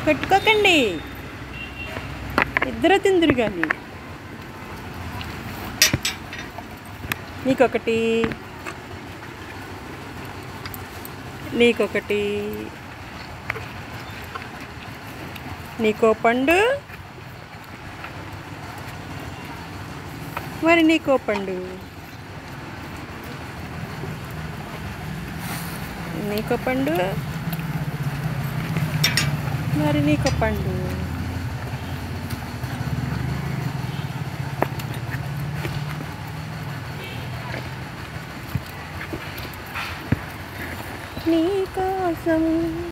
కొట్టుకోకండి ఇద్దరు తిందురు కానీ నీకొకటి నీకొకటి నీకో పండు మరి నీకో పండు నీకో పండు మరి నీకో పండు నీకోసం